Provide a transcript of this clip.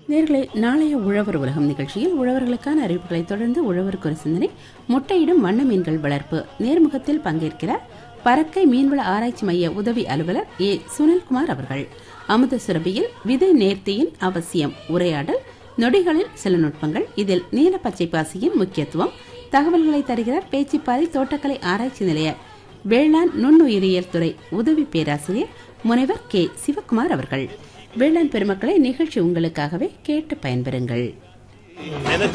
நேர்களை நாளைய உழவர் உலகம் நிகழ்ச்சியில் உழவர்களுக்கான அறிவிப்புகளை தொடர்ந்து உழவருக்கு ஒரு சிந்தனை முட்டையிடும் வண்ண மீன்கள் வளர்ப்பு நேர்முகத்தில் பங்கேற்கிறார் பறக்கை மீன்வள ஆராய்ச்சி மைய உதவி அலுவலர் ஏ சுனில்குமார் அவர்கள் அமுத சுரபியில் விதை நேர்த்தியின் அவசியம் உரையாடல் நொடிகளில் சில நுட்பங்கள் இதில் நீல பச்சை பாசியின் முக்கியத்துவம் தகவல்களை தருகிறார் பேச்சிப்பாறை தோட்டக்கலை ஆராய்ச்சி நிலைய வேளாண் நுண்ணுயிரியல் துறை உதவி பேராசிரியர் முனைவர் கே சிவக்குமார் அவர்கள் வேளாண் பெருமக்களை நிகழ்ச்சி உங்களுக்காகவே கேட்டு பயன்பெறுங்கள் எனக்கு